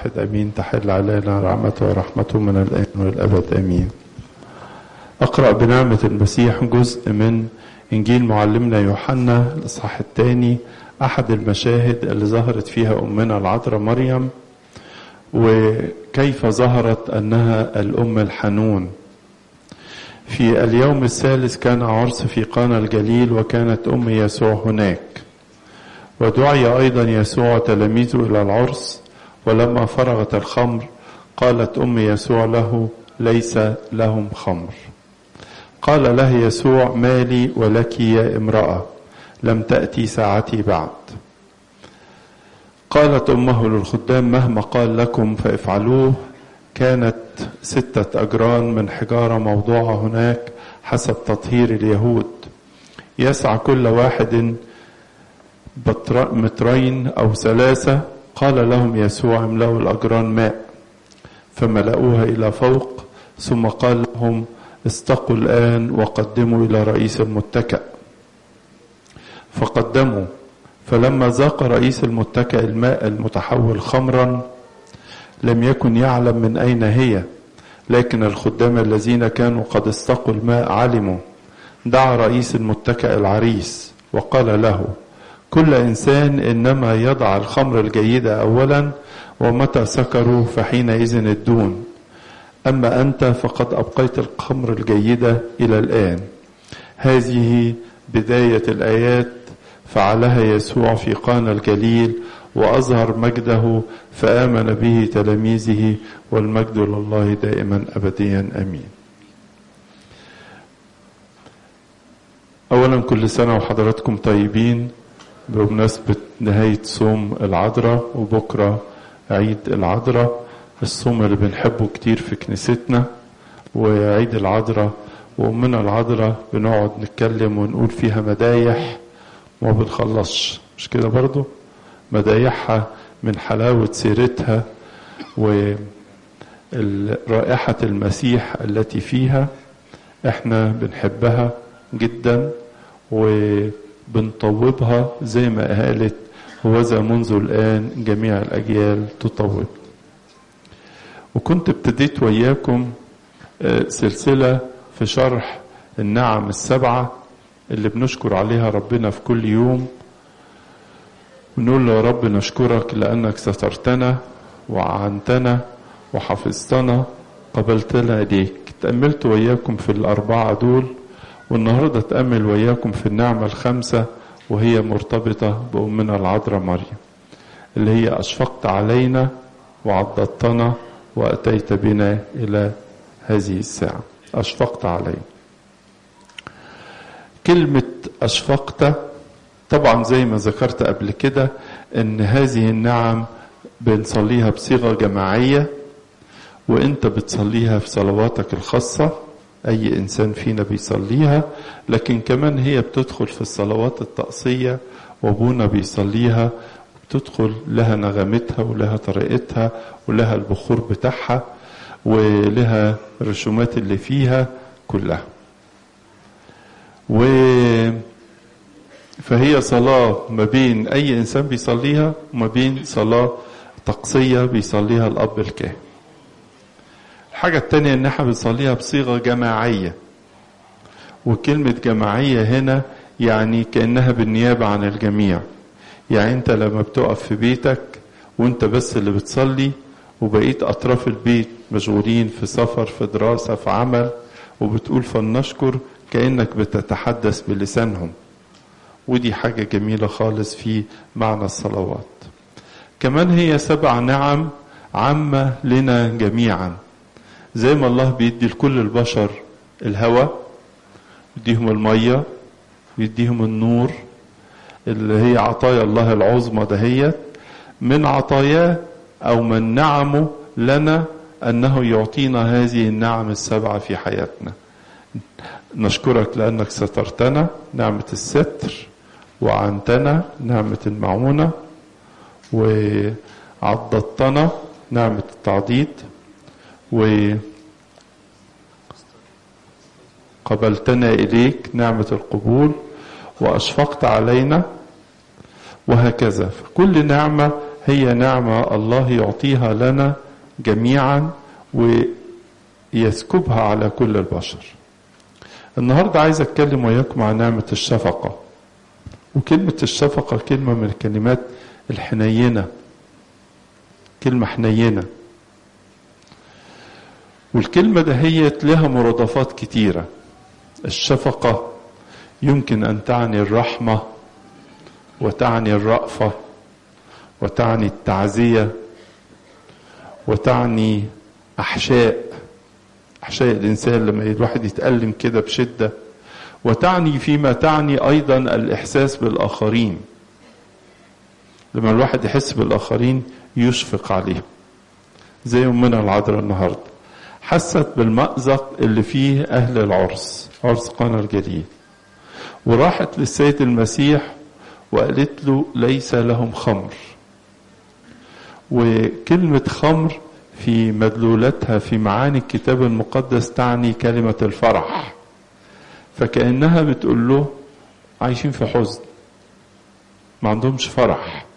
واحد امين تحل علينا رحمته ورحمته من الان والابد امين اقرا بنعمه المسيح جزء من انجيل معلمنا يوحنا الاصحاح الثاني احد المشاهد اللي ظهرت فيها امنا العذراء مريم وكيف ظهرت انها الام الحنون في اليوم الثالث كان عرس في قانا الجليل وكانت ام يسوع هناك ودعي ايضا يسوع تلاميذه الى العرس ولما فرغت الخمر قالت ام يسوع له ليس لهم خمر قال له يسوع مالي ولك يا امراه لم تاتي ساعتي بعد قالت امه للخدام مهما قال لكم فافعلوه كانت ستة أجران من حجارة موضوعة هناك حسب تطهير اليهود يسعى كل واحد مترين أو ثلاثة قال لهم يسوع املأوا الأجران ماء فملأوها إلى فوق ثم قال لهم استقوا الآن وقدموا إلى رئيس المتكأ فقدموا فلما ذاق رئيس المتكأ الماء المتحول خمرا لم يكن يعلم من أين هي لكن الخدام الذين كانوا قد استقوا الماء علموا دعا رئيس المتكأ العريس وقال له كل إنسان إنما يضع الخمر الجيدة أولا ومتى سكروا فحينئذ الدون أما أنت فقد أبقيت الخمر الجيدة إلى الآن هذه بداية الآيات فعلها يسوع في قانا الجليل وأظهر مجده فآمن به تلاميذه والمجد لله دائما أبديا أمين أولا كل سنة وحضراتكم طيبين بمناسبة نهاية صوم العذراء وبكرة عيد العذراء الصوم اللي بنحبه كتير في كنيستنا وعيد العذراء وأمنا العذراء بنقعد نتكلم ونقول فيها مدايح وما بنخلصش مش كده برضو مدايحها من حلاوة سيرتها ورائحة المسيح التي فيها احنا بنحبها جدا وبنطوبها زي ما قالت وذا منذ الآن جميع الأجيال تطوب وكنت ابتديت وياكم سلسلة في شرح النعم السبعة اللي بنشكر عليها ربنا في كل يوم ونقول له يا رب نشكرك لأنك سترتنا وعنتنا وحفظتنا قبلتنا إليك تأملت وياكم في الأربعة دول والنهاردة تأمل وياكم في النعمة الخامسة وهي مرتبطة بأمنا العذراء مريم اللي هي أشفقت علينا وعضدتنا وأتيت بنا إلى هذه الساعة أشفقت علينا كلمة أشفقت طبعا زي ما ذكرت قبل كده ان هذه النعم بنصليها بصيغه جماعيه وانت بتصليها في صلواتك الخاصه اي انسان فينا بيصليها لكن كمان هي بتدخل في الصلوات الطقسيه وابونا بيصليها بتدخل لها نغمتها ولها طريقتها ولها البخور بتاعها ولها الرسومات اللي فيها كلها و فهي صلاة ما بين أي إنسان بيصليها وما بين صلاة طقسية بيصليها الأب الكاهن. الحاجة التانية إن احنا بنصليها بصيغة جماعية. وكلمة جماعية هنا يعني كأنها بالنيابة عن الجميع. يعني أنت لما بتقف في بيتك وأنت بس اللي بتصلي وبقيت أطراف البيت مشغولين في سفر في دراسة في عمل وبتقول فلنشكر كأنك بتتحدث بلسانهم. ودي حاجة جميلة خالص في معنى الصلوات كمان هي سبع نعم عامة لنا جميعا زي ما الله بيدي لكل البشر الهواء يديهم المية يديهم النور اللي هي عطايا الله العظمى دهيت من عطاياه أو من نعمه لنا أنه يعطينا هذه النعم السبعة في حياتنا نشكرك لأنك سترتنا نعمة الستر وعنتنا نعمة المعونة وعضدتنا نعمة التعضيد وقبلتنا إليك نعمة القبول وأشفقت علينا وهكذا فكل نعمة هي نعمة الله يعطيها لنا جميعا ويسكبها على كل البشر النهاردة عايز أتكلم وياكم عن نعمة الشفقة وكلمة الشفقة كلمة من الكلمات الحنينة كلمة حنينة والكلمة دهيت لها مرادفات كتيرة الشفقة يمكن أن تعني الرحمة وتعني الرأفة وتعني التعزية وتعني أحشاء أحشاء الإنسان لما الواحد يتألم كده بشدة وتعني فيما تعني أيضا الإحساس بالآخرين لما الواحد يحس بالآخرين يشفق عليهم زي أمنا العذراء النهاردة حست بالمأزق اللي فيه أهل العرس عرس قنا الجليل وراحت للسيد المسيح وقالت له ليس لهم خمر وكلمة خمر في مدلولتها في معاني الكتاب المقدس تعني كلمة الفرح فكأنها بتقول له عايشين في حزن ما عندهمش فرح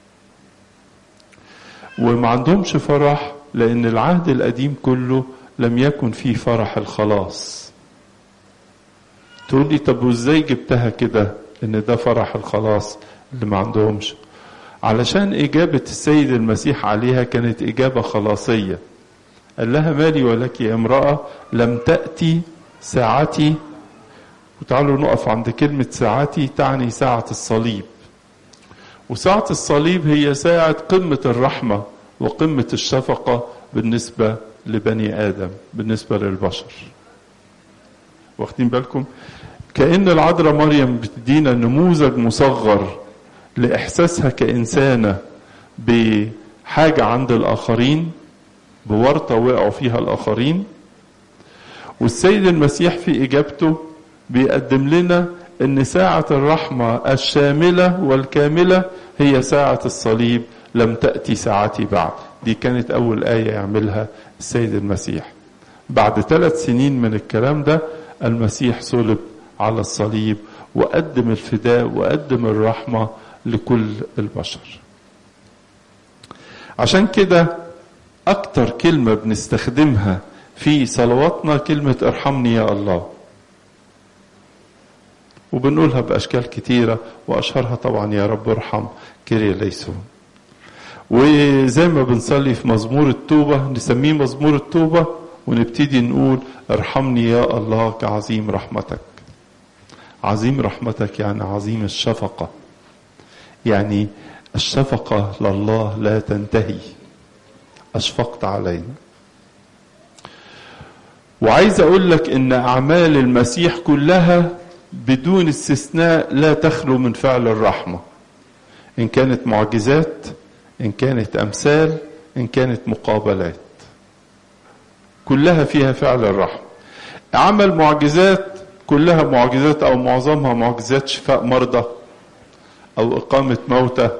وما عندهمش فرح لأن العهد القديم كله لم يكن فيه فرح الخلاص تقول لي طب وازاي جبتها كده ان ده فرح الخلاص اللي ما عندهمش علشان إجابة السيد المسيح عليها كانت إجابة خلاصية قال لها مالي ولك يا امرأة لم تأتي ساعتي وتعالوا نقف عند كلمة ساعتي تعني ساعة الصليب وساعة الصليب هي ساعة قمة الرحمة وقمة الشفقة بالنسبة لبني آدم بالنسبة للبشر واخدين بالكم كأن العذراء مريم بتدينا نموذج مصغر لإحساسها كإنسانة بحاجة عند الآخرين بورطة وقعوا فيها الآخرين والسيد المسيح في إجابته بيقدم لنا أن ساعة الرحمة الشاملة والكاملة هي ساعة الصليب لم تأتي ساعتي بعد دي كانت أول آية يعملها السيد المسيح بعد ثلاث سنين من الكلام ده المسيح صلب على الصليب وقدم الفداء وقدم الرحمة لكل البشر عشان كده أكتر كلمة بنستخدمها في صلواتنا كلمة ارحمني يا الله وبنقولها بأشكال كتيرة وأشهرها طبعا يا رب ارحم كيريا ليسون وزي ما بنصلي في مزمور التوبة نسميه مزمور التوبة ونبتدي نقول ارحمني يا الله كعظيم رحمتك عظيم رحمتك يعني عظيم الشفقة يعني الشفقة لله لا تنتهي أشفقت علينا وعايز أقول لك إن أعمال المسيح كلها بدون استثناء لا تخلو من فعل الرحمة إن كانت معجزات إن كانت أمثال إن كانت مقابلات كلها فيها فعل الرحمة عمل معجزات كلها معجزات أو معظمها معجزات شفاء مرضى أو إقامة موتى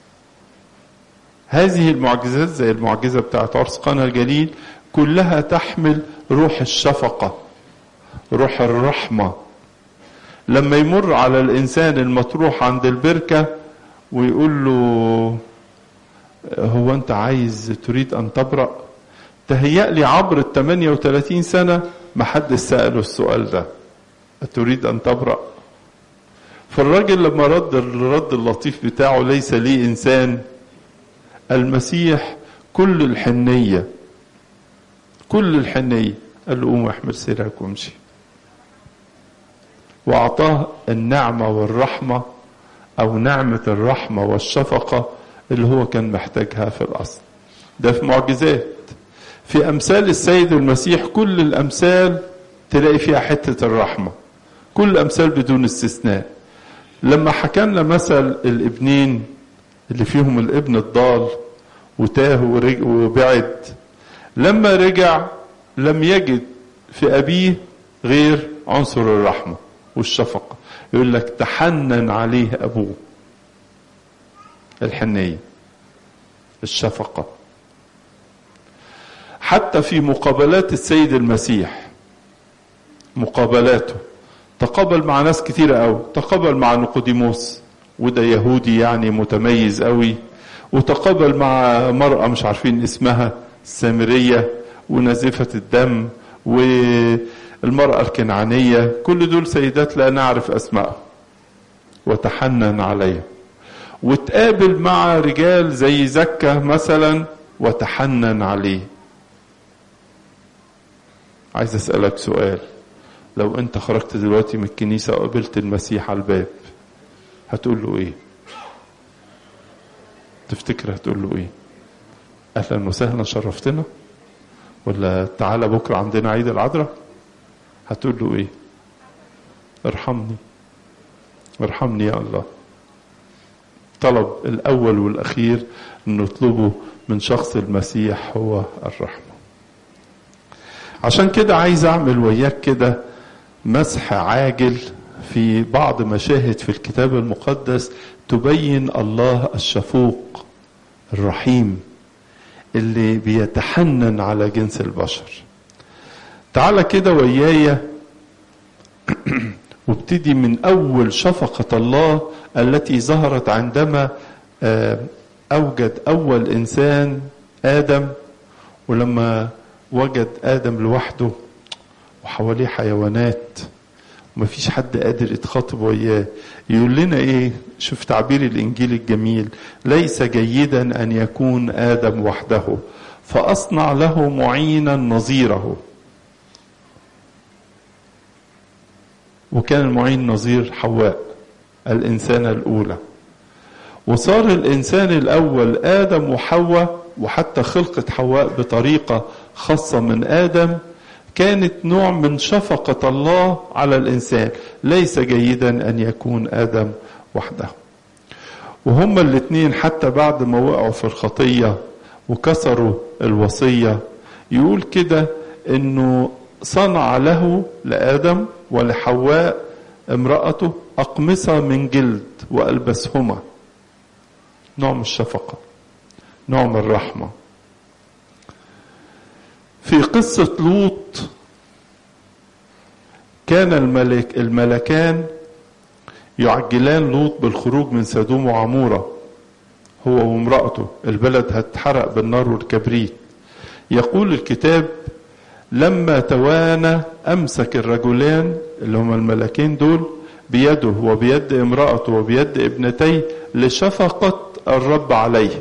هذه المعجزات زي المعجزة بتاعت عرس قنا الجليل كلها تحمل روح الشفقة روح الرحمة لما يمر على الإنسان المطروح عند البركة ويقول له هو أنت عايز تريد أن تبرأ تهيأ لي عبر ال 38 سنة ما حد سأله السؤال ده أتريد أن تبرأ فالراجل لما رد الرد اللطيف بتاعه ليس لي إنسان المسيح كل الحنية كل الحنية قال له قوم احمل سيرك وامشي وأعطاه النعمة والرحمة أو نعمة الرحمة والشفقة اللي هو كان محتاجها في الأصل ده في معجزات في أمثال السيد المسيح كل الأمثال تلاقي فيها حتة الرحمة كل الأمثال بدون استثناء لما حكى لنا مثل الابنين اللي فيهم الابن الضال وتاه وبعد لما رجع لم يجد في أبيه غير عنصر الرحمة والشفقة يقول لك تحنن عليه أبوه الحنية الشفقة حتى في مقابلات السيد المسيح مقابلاته تقابل مع ناس كتيرة قوي تقابل مع نيقوديموس وده يهودي يعني متميز قوي وتقابل مع مرأة مش عارفين اسمها السامرية ونازفة الدم والمرأة الكنعانية كل دول سيدات لا نعرف أسمائهم وتحنن عليهم وتقابل مع رجال زي زكا مثلا وتحنن عليه عايز اسألك سؤال لو انت خرجت دلوقتي من الكنيسة وقابلت المسيح على الباب هتقول له ايه تفتكر هتقول له ايه اهلا وسهلا شرفتنا ولا تعالى بكرة عندنا عيد العذراء هتقول له ايه ارحمني ارحمني يا الله طلب الاول والاخير ان نطلبه من شخص المسيح هو الرحمه عشان كده عايز اعمل وياك كده مسح عاجل في بعض مشاهد في الكتاب المقدس تبين الله الشفوق الرحيم اللي بيتحنن على جنس البشر تعالى كده ويايا وابتدي من اول شفقه الله التي ظهرت عندما اوجد اول انسان ادم ولما وجد ادم لوحده وحواليه حيوانات ومفيش حد قادر يتخاطب وياه يقول لنا ايه شوف تعبير الانجيل الجميل ليس جيدا ان يكون ادم وحده فاصنع له معينا نظيره وكان المعين نظير حواء الإنسانة الأولى وصار الإنسان الأول آدم وحواء وحتى خلقت حواء بطريقة خاصة من آدم كانت نوع من شفقة الله على الإنسان ليس جيدا أن يكون آدم وحده وهما الاثنين حتى بعد ما وقعوا في الخطية وكسروا الوصية يقول كده انه صنع له لآدم ولحواء امرأته أقمصة من جلد وألبسهما نوع من الشفقة نوع من الرحمة في قصة لوط كان الملك الملكان يعجلان لوط بالخروج من سدوم وعمورة هو وامرأته البلد هتحرق بالنار والكبريت يقول الكتاب لما توانى أمسك الرجلان اللي هما الملكين دول بيده وبيد امرأته وبيد ابنتيه لشفقة الرب عليه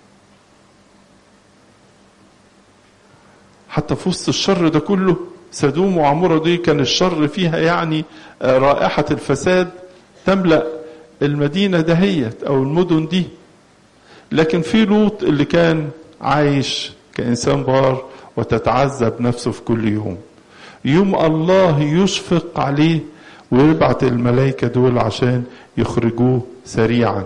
حتى في وسط الشر ده كله سدوم وعمورة دي كان الشر فيها يعني رائحة الفساد تملأ المدينة دهيت أو المدن دي لكن في لوط اللي كان عايش كإنسان بار وتتعذب نفسه في كل يوم يوم الله يشفق عليه ويبعت الملائكة دول عشان يخرجوه سريعا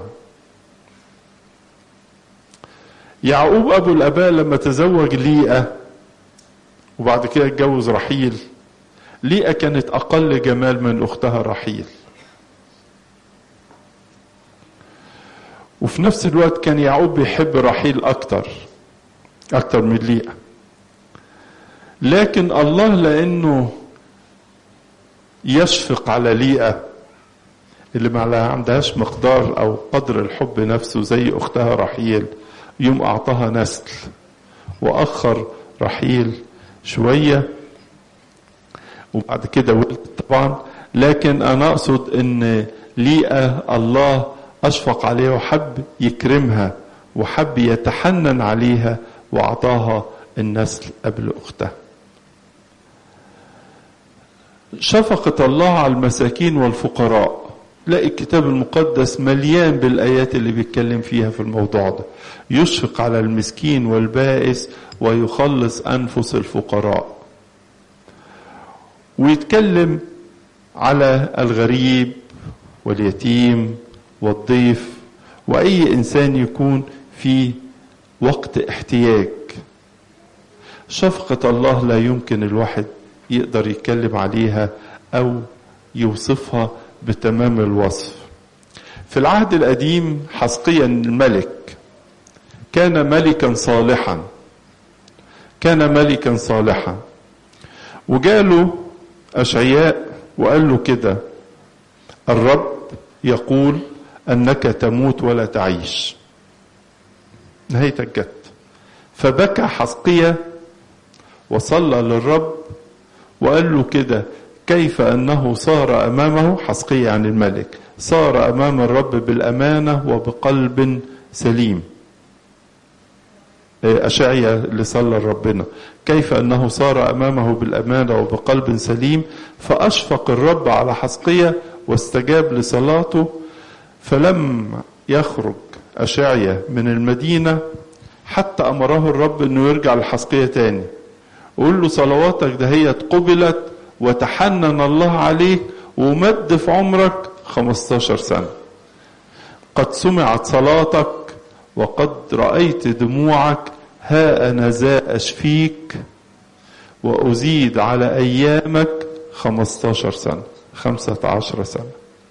يعقوب أبو الآباء لما تزوج ليئة وبعد كده اتجوز رحيل ليئة كانت أقل جمال من أختها رحيل وفي نفس الوقت كان يعقوب بيحب رحيل أكتر أكتر من ليئة لكن الله لأنه يشفق على ليئة اللي ما عندهاش مقدار أو قدر الحب نفسه زي أختها رحيل يوم أعطاها نسل وأخر رحيل شوية وبعد كده ولد طبعا لكن أنا أقصد أن ليئة الله أشفق عليها وحب يكرمها وحب يتحنن عليها وأعطاها النسل قبل أختها شفقة الله على المساكين والفقراء لاقي الكتاب المقدس مليان بالآيات اللي بيتكلم فيها في الموضوع ده يشفق على المسكين والبائس ويخلص أنفس الفقراء ويتكلم على الغريب واليتيم والضيف وأي إنسان يكون في وقت احتياج شفقة الله لا يمكن الواحد يقدر يتكلم عليها أو يوصفها بتمام الوصف في العهد القديم حسقيا الملك كان ملكا صالحا كان ملكا صالحا وجاله أشعياء وقال له كده الرب يقول أنك تموت ولا تعيش نهايتك جت فبكى حسقية وصلى للرب وقال له كده كيف أنه صار أمامه حسقية عن الملك صار أمام الرب بالأمانة وبقلب سليم أشعيا اللي صلى لربنا كيف أنه صار أمامه بالأمانة وبقلب سليم فأشفق الرب على حسقية واستجاب لصلاته فلم يخرج أشعيا من المدينة حتى أمره الرب أنه يرجع لحسقية تاني قول له صلواتك ده هي قبلت وتحنن الله عليك ومد في عمرك 15 سنة قد سمعت صلاتك وقد رأيت دموعك ها أنا ذا أشفيك وأزيد على أيامك 15 سنة 15 سنة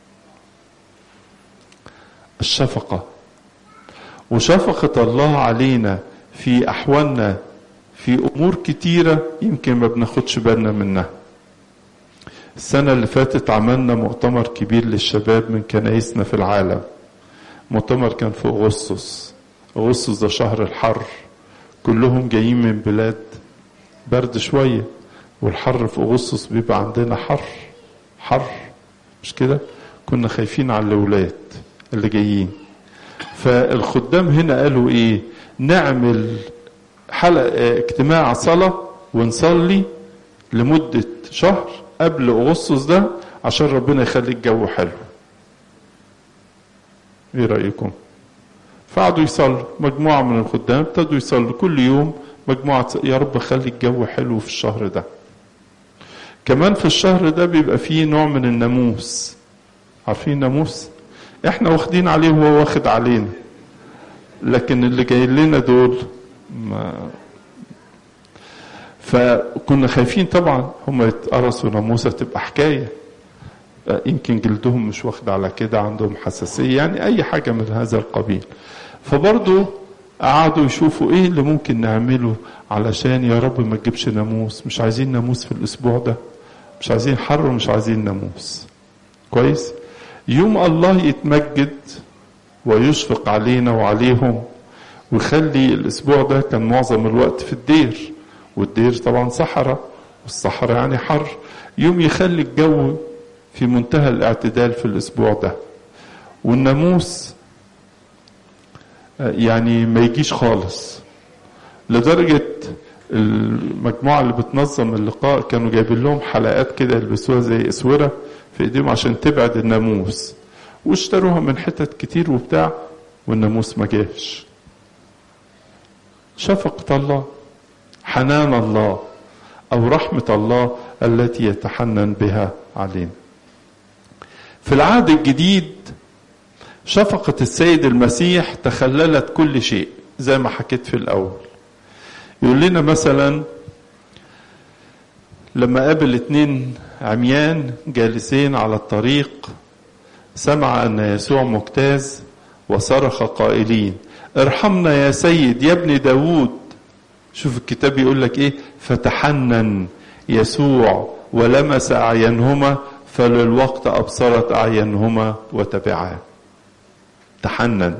الشفقة وشفقة الله علينا في أحوالنا في أمور كتيرة يمكن ما بناخدش بالنا منها السنة اللي فاتت عملنا مؤتمر كبير للشباب من كنايسنا في العالم مؤتمر كان في أغسطس أغسطس ده شهر الحر كلهم جايين من بلاد برد شوية والحر في أغسطس بيبقى عندنا حر حر مش كده كنا خايفين على الأولاد اللي جايين فالخدام هنا قالوا ايه نعمل حلقة اجتماع صلاة ونصلي لمدة شهر قبل أغسطس ده عشان ربنا يخلي الجو حلو ايه رأيكم فقعدوا يصلوا مجموعة من الخدام ابتدوا يصلوا كل يوم مجموعة يا رب خلي الجو حلو في الشهر ده كمان في الشهر ده بيبقى فيه نوع من الناموس عارفين الناموس احنا واخدين عليه وهو واخد علينا لكن اللي جايين لنا دول ما فكنا خايفين طبعا هم يتقرصوا ناموسة تبقى حكاية يمكن جلدهم مش واخد على كده عندهم حساسية يعني أي حاجة من هذا القبيل فبرضو قعدوا يشوفوا ايه اللي ممكن نعمله علشان يا رب ما تجيبش ناموس مش عايزين ناموس في الاسبوع ده مش عايزين حر ومش عايزين ناموس كويس يوم الله يتمجد ويشفق علينا وعليهم ويخلي الاسبوع ده كان معظم الوقت في الدير والدير طبعا صحراء والصحراء يعني حر يوم يخلي الجو في منتهى الاعتدال في الاسبوع ده والناموس يعني ما يجيش خالص لدرجة المجموعة اللي بتنظم اللقاء كانوا جايبين لهم حلقات كده يلبسوها زي اسورة في ايديهم عشان تبعد الناموس واشتروها من حتت كتير وبتاع والناموس ما جاش شفقة الله حنان الله او رحمة الله التي يتحنن بها علينا في العهد الجديد شفقة السيد المسيح تخللت كل شيء زي ما حكيت في الأول يقول لنا مثلا لما قابل اتنين عميان جالسين على الطريق سمع أن يسوع مجتاز وصرخ قائلين ارحمنا يا سيد يا ابن داود شوف الكتاب يقول لك ايه فتحنن يسوع ولمس أعينهما فللوقت أبصرت أعينهما وتبعاه تحنن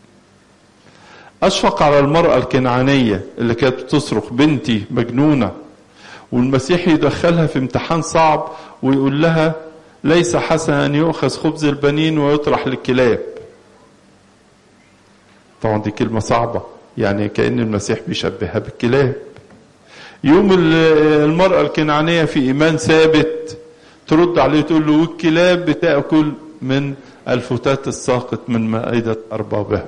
أشفق على المرأة الكنعانية اللي كانت بتصرخ بنتي مجنونة والمسيح يدخلها في امتحان صعب ويقول لها ليس حسنا أن يؤخذ خبز البنين ويطرح للكلاب طبعا دي كلمة صعبة يعني كأن المسيح بيشبهها بالكلاب يوم المرأة الكنعانية في إيمان ثابت ترد عليه تقول له والكلاب بتأكل من الفتات الساقط من مائدة أربابها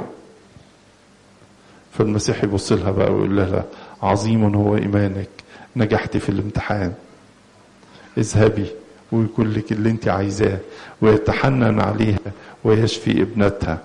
فالمسيح يبص لها بقى ويقول لها عظيم هو إيمانك نجحت في الامتحان اذهبي ويكون لك اللي انت عايزاه ويتحنن عليها ويشفي ابنتها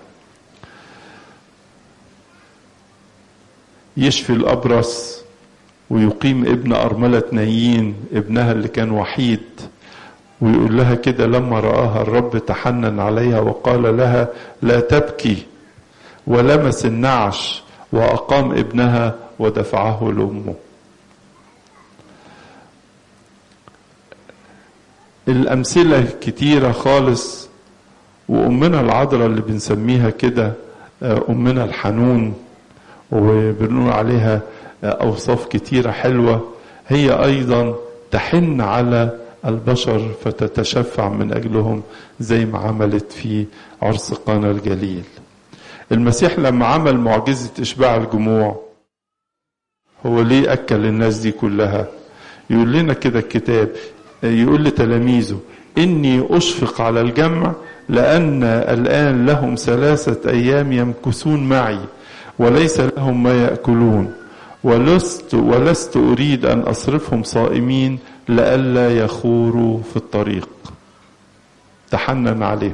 يشفي الأبرص ويقيم ابن أرملة نايين ابنها اللي كان وحيد ويقول لها كده لما رآها الرب تحنن عليها وقال لها لا تبكي ولمس النعش وأقام ابنها ودفعه لأمه الأمثلة كتيرة خالص وأمنا العذراء اللي بنسميها كده أمنا الحنون وبنقول عليها أوصاف كتيرة حلوة هي أيضا تحن على البشر فتتشفع من أجلهم زي ما عملت في عرس قانا الجليل المسيح لما عمل معجزة إشباع الجموع هو ليه أكل الناس دي كلها يقول لنا كده الكتاب يقول لتلاميذه إني أشفق على الجمع لأن الآن لهم ثلاثة أيام يمكثون معي وليس لهم ما يأكلون ولست ولست أريد أن أصرفهم صائمين لئلا يخوروا في الطريق تحنن عليه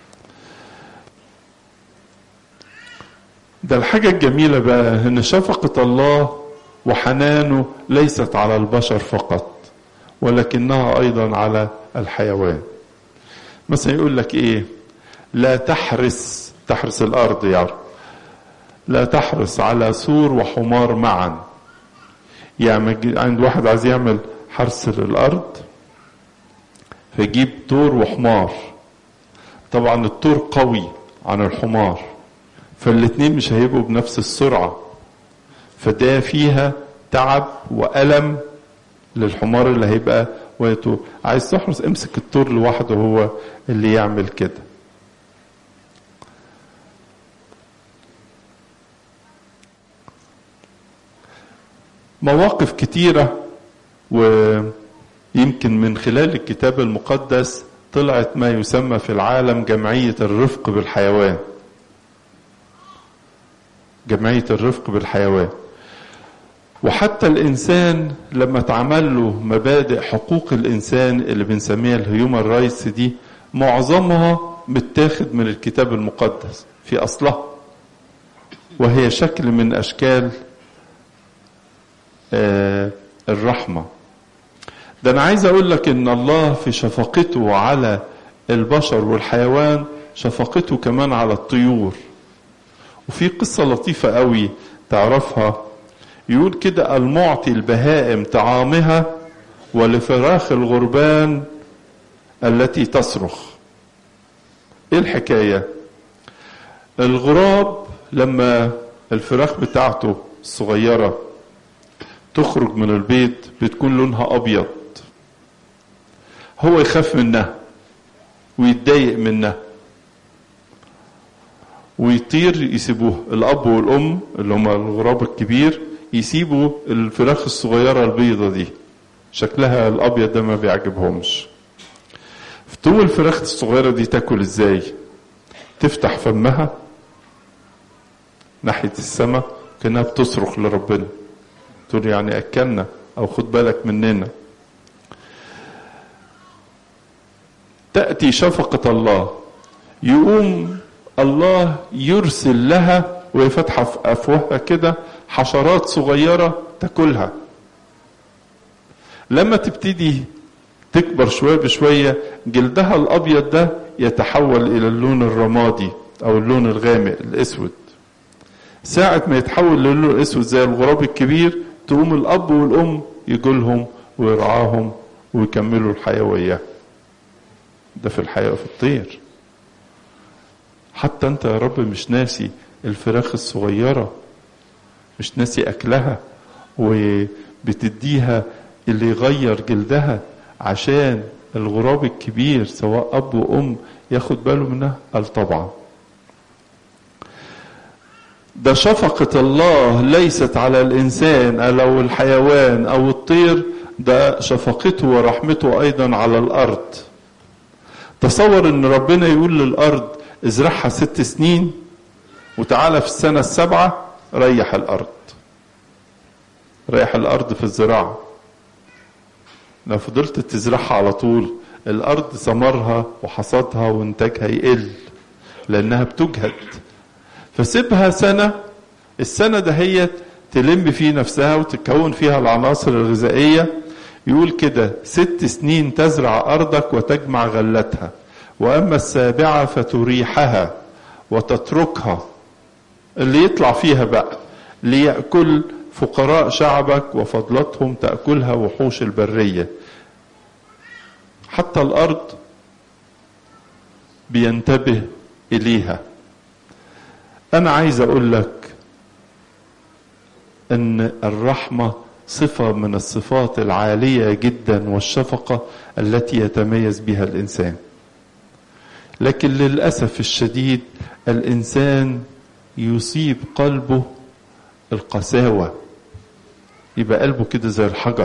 ده الحاجة الجميلة بقى إن شفقة الله وحنانه ليست على البشر فقط ولكنها أيضا على الحيوان مثلا يقول لك إيه لا تحرس تحرس الأرض يعني لا تحرس على سور وحمار معا يعني عند واحد عايز يعمل حرس للأرض فيجيب تور وحمار طبعا التور قوي عن الحمار فالاتنين مش هيبقوا بنفس السرعة فده فيها تعب وألم للحمار اللي هيبقى ويتو عايز تحرس امسك التور لوحده هو اللي يعمل كده مواقف كتيرة ويمكن من خلال الكتاب المقدس طلعت ما يسمى في العالم جمعية الرفق بالحيوان جمعية الرفق بالحيوان وحتى الإنسان لما اتعمل له مبادئ حقوق الإنسان اللي بنسميها الهيومن رايتس دي معظمها متاخد من الكتاب المقدس في أصلها وهي شكل من أشكال آه الرحمة ده أنا عايز أقول لك إن الله في شفقته على البشر والحيوان شفقته كمان على الطيور وفي قصة لطيفة قوي تعرفها يقول كده المعطي البهائم طعامها ولفراخ الغربان التي تصرخ ايه الحكاية الغراب لما الفراخ بتاعته الصغيرة تخرج من البيت بتكون لونها ابيض هو يخاف منها ويتضايق منها ويطير يسيبوه الاب والام اللي هما الغراب الكبير يسيبوا الفراخ الصغيرة البيضة دي شكلها الابيض ده ما بيعجبهمش فتقوم الفراخ الصغيرة دي تاكل ازاي تفتح فمها ناحية السماء كأنها بتصرخ لربنا تقول يعني أكلنا أو خد بالك مننا تأتي شفقة الله يقوم الله يرسل لها وهي فاتحة في أفواهها كده حشرات صغيرة تاكلها لما تبتدي تكبر شوية بشوية جلدها الأبيض ده يتحول إلى اللون الرمادي أو اللون الغامق الأسود ساعة ما يتحول للون الأسود زي الغراب الكبير تقوم الأب والأم يجولهم ويرعاهم ويكملوا الحياة وياه ده في الحياة وفي الطير حتى أنت يا رب مش ناسي الفراخ الصغيرة مش ناسي أكلها وبتديها اللي يغير جلدها عشان الغراب الكبير سواء أب وأم ياخد باله منها قال طبعا ده شفقة الله ليست على الإنسان أو الحيوان أو الطير ده شفقته ورحمته أيضا على الأرض تصور أن ربنا يقول للأرض ازرعها ست سنين وتعالى في السنة السابعة ريح الأرض ريح الأرض في الزراعة لو فضلت تزرعها على طول الأرض ثمرها وحصادها وإنتاجها يقل لأنها بتجهد فسيبها سنة السنة دهيت تلم في نفسها وتتكون فيها العناصر الغذائية يقول كده ست سنين تزرع أرضك وتجمع غلتها وأما السابعة فتريحها وتتركها اللي يطلع فيها بقى ليأكل فقراء شعبك وفضلتهم تأكلها وحوش البرية حتى الأرض بينتبه إليها أنا عايز أقول لك ان الرحمة صفة من الصفات العالية جدا والشفقة التي يتميز بها الإنسان لكن للأسف الشديد الإنسان يصيب قلبه القساوة يبقى قلبه كده زي الحجر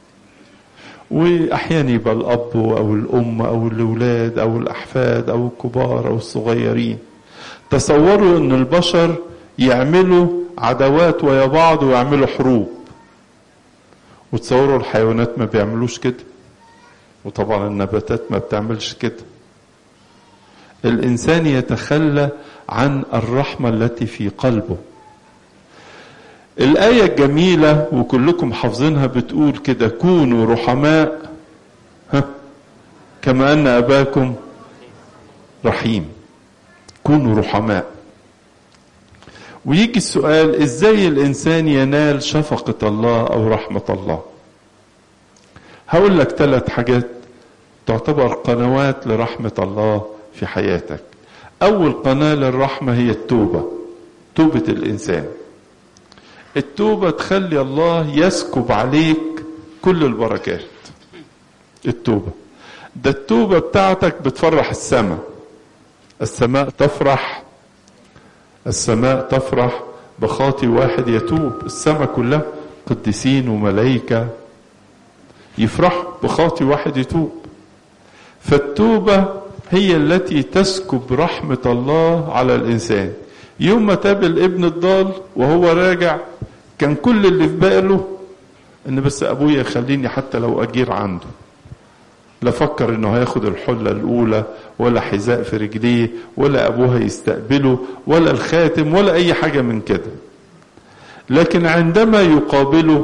وأحيانا يبقى الأب أو الأم أو الأولاد أو الأحفاد أو الكبار أو الصغيرين تصوروا أن البشر يعملوا عداوات ويا بعض ويعملوا حروب وتصوروا الحيوانات ما بيعملوش كده وطبعا النباتات ما بتعملش كده الإنسان يتخلى عن الرحمة التي في قلبه الآية الجميلة وكلكم حافظينها بتقول كده كونوا رحماء ها كما أن أباكم رحيم كونوا رحماء ويجي السؤال ازاي الانسان ينال شفقة الله او رحمة الله هقول لك ثلاث حاجات تعتبر قنوات لرحمة الله في حياتك اول قناة للرحمة هي التوبة توبة الانسان التوبة تخلي الله يسكب عليك كل البركات التوبة ده التوبة بتاعتك بتفرح السماء السماء تفرح السماء تفرح بخاطي واحد يتوب السماء كلها قديسين وملائكة يفرح بخاطي واحد يتوب فالتوبة هي التي تسكب رحمة الله على الإنسان يوم ما تاب الابن الضال وهو راجع كان كل اللي في باله ان بس ابويا يخليني حتى لو اجير عنده لا فكر انه هياخد الحلة الاولى ولا حذاء في رجليه ولا ابوه هيستقبله ولا الخاتم ولا اي حاجة من كده لكن عندما يقابله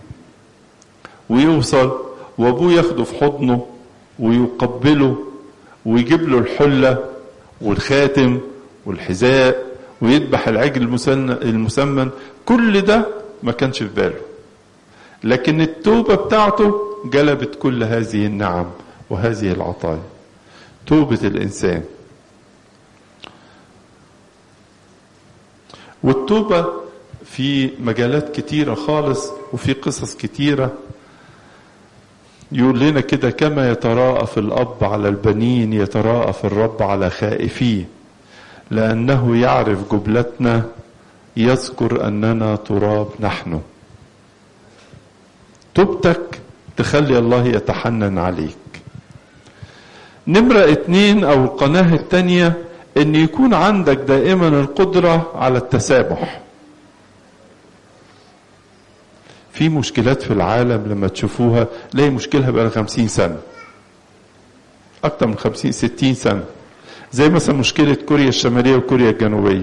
ويوصل وابوه ياخده في حضنه ويقبله ويجيب له الحلة والخاتم والحذاء ويذبح العجل المسمن كل ده ما كانش في باله لكن التوبة بتاعته جلبت كل هذه النعم وهذه العطايا توبة الإنسان والتوبة في مجالات كتيرة خالص وفي قصص كتيرة يقول لنا كده كما يتراءف الأب على البنين يتراءف الرب على خائفيه لأنه يعرف جبلتنا يذكر أننا تراب نحن توبتك تخلي الله يتحنن عليك نمرة اتنين أو القناة التانية أن يكون عندك دائما القدرة على التسامح في مشكلات في العالم لما تشوفوها لاقي مشكلة بقى خمسين سنة أكتر من خمسين ستين سنة زي مثلا مشكلة كوريا الشمالية وكوريا الجنوبية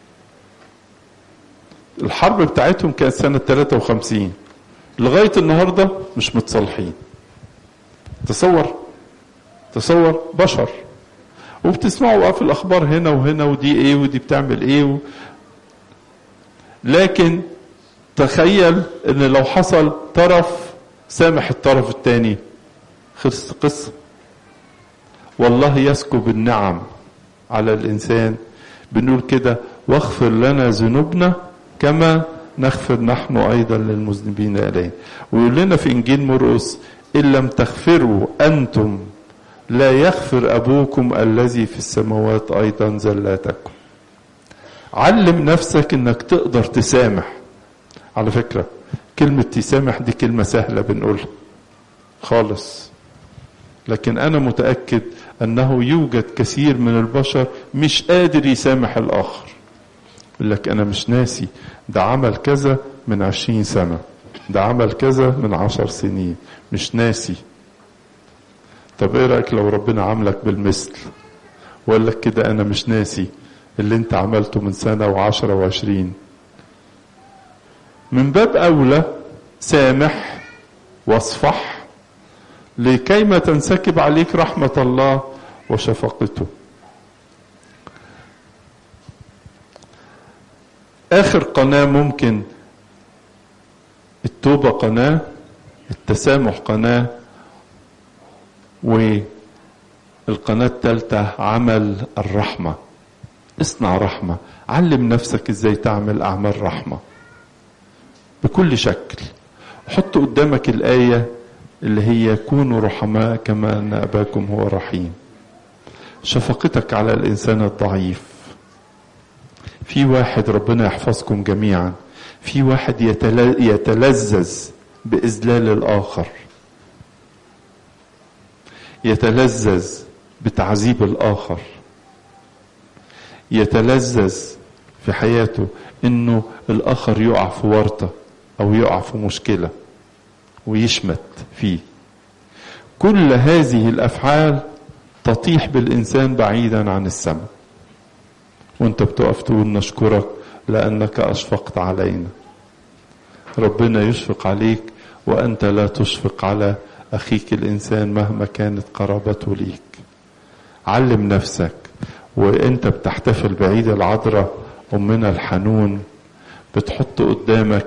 الحرب بتاعتهم كانت سنة 53 لغاية النهاردة مش متصالحين تصور تصور بشر وبتسمعوا بقى في الأخبار هنا وهنا ودي إيه ودي بتعمل إيه و... لكن تخيل إن لو حصل طرف سامح الطرف الثاني خلص قصة والله يسكب النعم على الإنسان بنقول كده واغفر لنا ذنوبنا كما نغفر نحن أيضا للمذنبين إليه ويقول لنا في إنجيل مرقس إن لم تغفروا أنتم لا يغفر أبوكم الذي في السماوات أيضا زلاتكم علم نفسك انك تقدر تسامح على فكرة كلمة تسامح دي كلمة سهلة بنقولها خالص لكن أنا متأكد أنه يوجد كثير من البشر مش قادر يسامح الآخر يقول لك أنا مش ناسي ده عمل كذا من عشرين سنة ده عمل كذا من عشر سنين مش ناسي طب ايه رأيك لو ربنا عاملك بالمثل وقال لك كده أنا مش ناسي اللي انت عملته من سنة وعشرة وعشرين من باب أولى سامح واصفح لكيما تنسكب عليك رحمة الله وشفقته آخر قناة ممكن التوبة قناة التسامح قناة والقناة الثالثة عمل الرحمة اصنع رحمة علم نفسك ازاي تعمل أعمال رحمة بكل شكل حط قدامك الآية اللي هي كونوا رحماء كما أن أباكم هو رحيم شفقتك على الإنسان الضعيف في واحد ربنا يحفظكم جميعا في واحد يتلذذ بإذلال الآخر يتلذذ بتعذيب الآخر يتلذذ في حياته انه الاخر يقع في ورطه او يقع في مشكله ويشمت فيه كل هذه الافعال تطيح بالانسان بعيدا عن السماء وانت بتقف تقول نشكرك لانك اشفقت علينا ربنا يشفق عليك وانت لا تشفق على اخيك الانسان مهما كانت قرابته ليك علم نفسك وانت بتحتفل بعيد العذراء امنا الحنون بتحط قدامك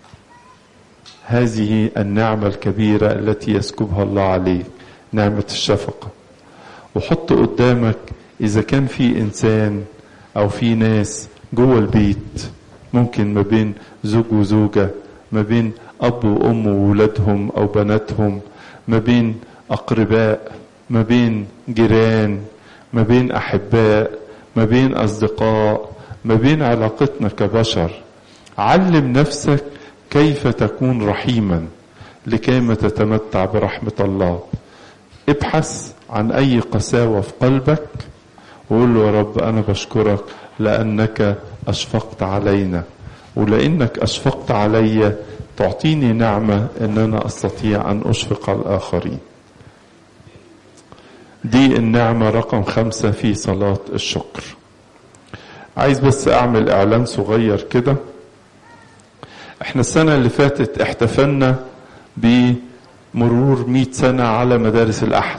هذه النعمه الكبيره التي يسكبها الله عليك نعمه الشفقه وحط قدامك اذا كان في انسان او في ناس جوه البيت ممكن ما بين زوج وزوجه ما بين اب وام وولادهم او بناتهم ما بين اقرباء ما بين جيران ما بين احباء ما بين اصدقاء ما بين علاقتنا كبشر علم نفسك كيف تكون رحيما لكيما تتمتع برحمه الله ابحث عن اي قساوه في قلبك وقول له يا رب انا بشكرك لانك اشفقت علينا ولانك اشفقت علي تعطيني نعمه ان انا استطيع ان اشفق على الاخرين دي النعمة رقم خمسة في صلاة الشكر عايز بس أعمل إعلان صغير كده احنا السنة اللي فاتت احتفلنا بمرور مئة سنة على مدارس الأحد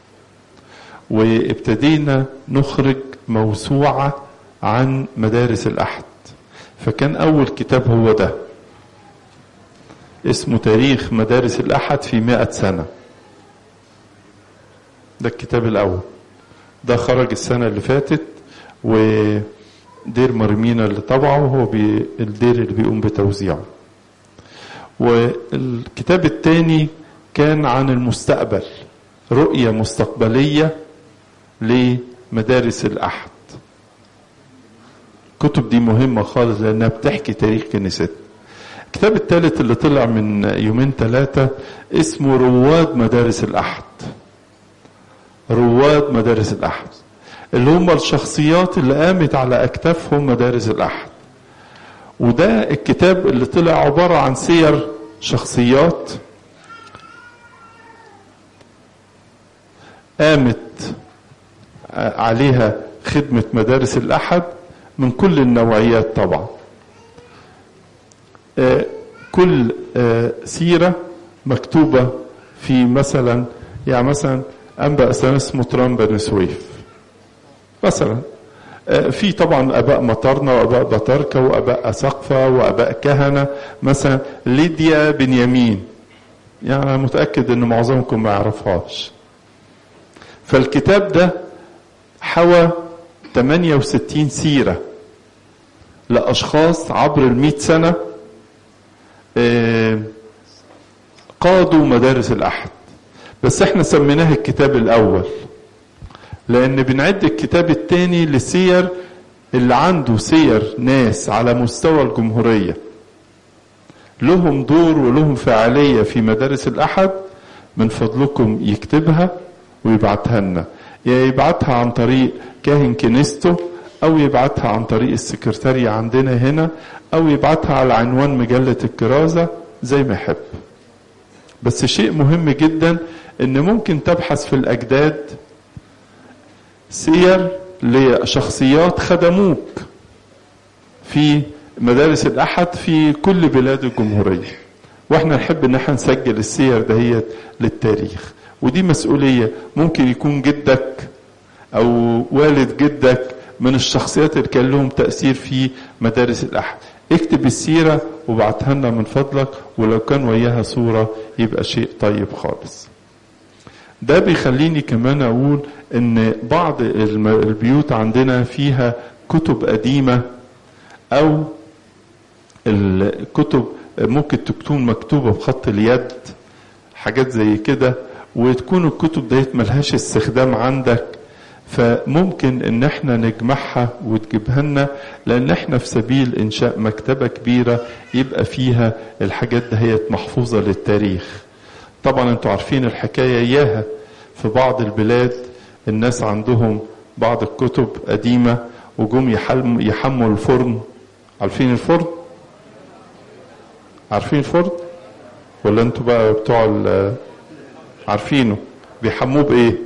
وابتدينا نخرج موسوعة عن مدارس الأحد فكان أول كتاب هو ده اسمه تاريخ مدارس الأحد في مئة سنة ده الكتاب الأول ده خرج السنة اللي فاتت ودير مرمينا اللي طبعه هو بي الدير اللي بيقوم بتوزيعه والكتاب الثاني كان عن المستقبل رؤية مستقبلية لمدارس الأحد الكتب دي مهمة خالص لأنها بتحكي تاريخ كنيستنا الكتاب الثالث اللي طلع من يومين ثلاثة اسمه رواد مدارس الأحد رواد مدارس الأحد اللي هم الشخصيات اللي قامت على أكتافهم مدارس الأحد وده الكتاب اللي طلع عبارة عن سير شخصيات قامت عليها خدمة مدارس الأحد من كل النوعيات طبعا كل سيرة مكتوبة في مثلا يعني مثلا أنبأ سنة اسمه ترام بن سويف مثلا في طبعا اباء مطرنا واباء بطاركه واباء اسقفه واباء كهنه مثلا ليديا بنيامين يعني انا متاكد ان معظمكم ما يعرفهاش فالكتاب ده حوى 68 سيره لاشخاص عبر المئة سنه قادوا مدارس الاحد بس احنا سميناه الكتاب الاول لان بنعد الكتاب الثاني لسير اللي عنده سير ناس على مستوى الجمهورية لهم دور ولهم فعالية في مدارس الأحد من فضلكم يكتبها ويبعتها لنا يا يبعتها عن طريق كاهن كنيسته أو يبعتها عن طريق السكرتارية عندنا هنا أو يبعتها على عنوان مجلة الكرازة زي ما يحب بس شيء مهم جدا ان ممكن تبحث في الاجداد سير لشخصيات خدموك في مدارس الأحد في كل بلاد الجمهورية واحنا نحب ان احنا نسجل السير دهيت للتاريخ ودي مسؤولية ممكن يكون جدك او والد جدك من الشخصيات اللي كان لهم تأثير في مدارس الأحد اكتب السيرة وبعتها لنا من فضلك ولو كان وياها صورة يبقى شيء طيب خالص ده بيخليني كمان اقول ان بعض البيوت عندنا فيها كتب قديمة او الكتب ممكن تكون مكتوبة بخط اليد حاجات زي كده وتكون الكتب ديت ملهاش استخدام عندك فممكن ان احنا نجمعها وتجيبها لنا لان احنا في سبيل انشاء مكتبة كبيرة يبقى فيها الحاجات دهيت محفوظة للتاريخ طبعا انتوا عارفين الحكاية اياها في بعض البلاد الناس عندهم بعض الكتب قديمة وجم يحلم يحموا الفرن عارفين الفرن عارفين الفرن ولا انتوا بقى بتوع ال- عارفينه بيحموه بايه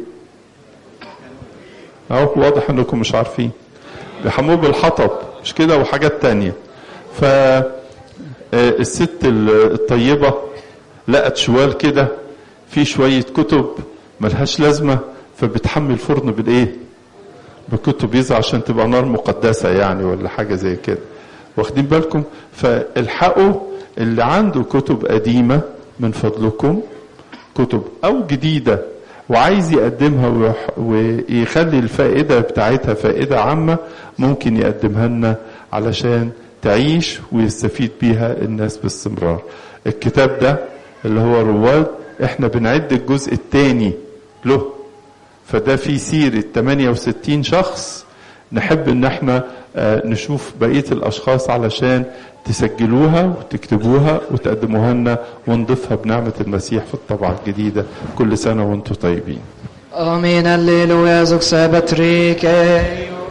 اهو واضح انكم مش عارفين بيحموه بالحطب مش كده وحاجات تانية ف آه، الست ال- الطيبة لقت شوال كده فيه شوية كتب ملهاش لازمة فبتحمي الفرن بالايه بكتب يزع عشان تبقى نار مقدسة يعني ولا حاجة زي كده واخدين بالكم فالحقوا اللي عنده كتب قديمة من فضلكم كتب أو جديدة وعايز يقدمها ويح- ويخلي الفائدة بتاعتها فائدة عامة ممكن يقدمها لنا علشان تعيش ويستفيد بيها الناس باستمرار الكتاب ده اللي هو رواد احنا بنعد الجزء الثاني له فده في سيرة 68 شخص نحب ان احنا آه، نشوف بقية الاشخاص علشان تسجلوها وتكتبوها وتقدموها لنا ونضيفها بنعمة المسيح في الطبعة الجديدة كل سنة وانتم طيبين Amen, halleluja, zog säbet rike.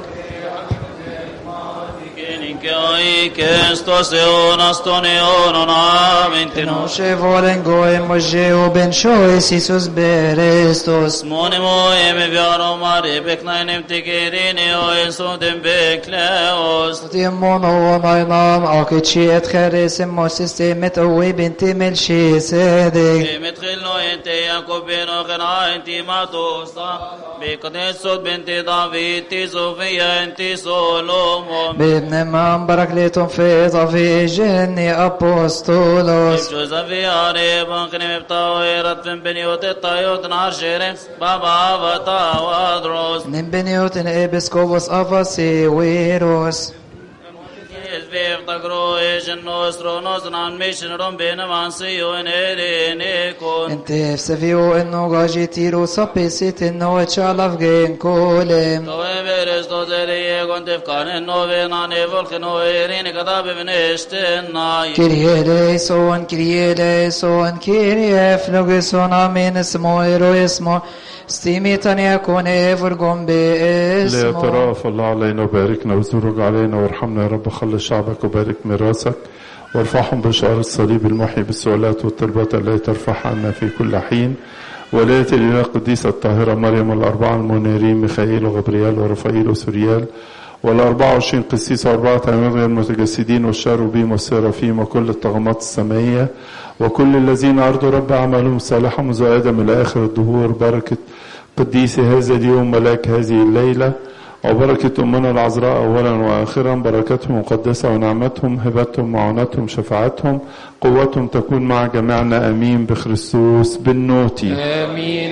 Kristus Jonas Tonionon Avintin Noše volen gojem može u ben šojs Isus berestos. Smoni moje mi vjaro mari beknajnim tikirini o Jesudim bekleos Timon o naynam akiçi et xeresim mo sistemet o binti melşi sedik. مدخلنا انت يعقوبين وخنا انت ما توصى بقدس صوت بنت دافيد انت صوفيا انت سولومون بابن من بركليتم في ضفي جني أبوستولوس. جوزفي عريب انقني بطاوي رتفن بنيوت الطايوت نار شيرس بابا وطا وادروس نبنيوتن إبسكوبوس أفاسي ويروس. Svef tagro ejen nostro nos nan mission rom bene mansio en erene kon انت سفيو انو غاجي تيرو سابيسيت انو اتشالف جين كولم Tove veres to zerie kon tefkan no vena ne volken no erine kada ben esten nay كيريه ليسون كيريه ليسون كيريه فلوغسون امين اسمو ايرو اسمو ستيميتان يكون ايفرغون باسمو ليتراءف الله علينا وباركنا وزرق علينا وارحمنا يا رب خلي شعبك وبارك ميراثك وارفعهم بشعار الصليب المحيي بالسؤالات والطلبات التي ترفعها عنا في كل حين ولاية الإله القديسة الطاهرة مريم الأربعة المنيرين ميخائيل وغبريال ورفائيل وسوريال والأربعة وعشرين قسيس وأربعة عماد غير المتجسدين والشاروبيم والسرافيم وكل الطغمات السمائية وكل الذين أرضوا رب أعمالهم صالحة منذ آدم إلى آخر الدهور بركة قديس هذا اليوم ملاك هذه الليلة وبركة أمنا العذراء أولا وآخرا بركتهم مقدسة ونعمتهم هبتهم معونتهم شفاعتهم قوتهم تكون مع جميعنا أمين بخريستوس بالنوتي امين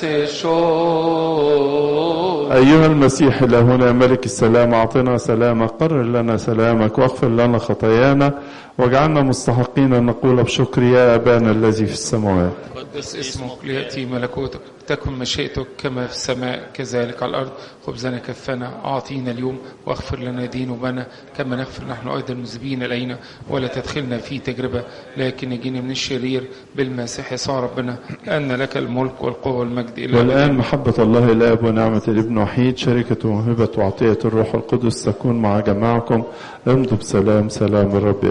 اسشو أيها المسيح إلهنا ملك السلام أعطنا سلامك قرر لنا سلامك واغفر لنا خطايانا واجعلنا مستحقين أن نقول بشكر يا أبانا الذي في السماوات قدس اسمك ليأتي ملكوتك تكن مشيئتك كما في السماء كذلك على الأرض خبزنا كفنا أعطينا اليوم واغفر لنا ذنوبنا كما نغفر نحن أيضا المذنبين إلينا ولا تدخلنا في تجربة لكن نجينا من الشرير بالمسيح يسوع ربنا أن لك الملك والقوة والمجد إلى والآن محبة الله الآب ونعمة الابن وحيد شركة وموهبة وعطية الروح القدس تكون مع جماعكم امضوا بسلام سلام الرب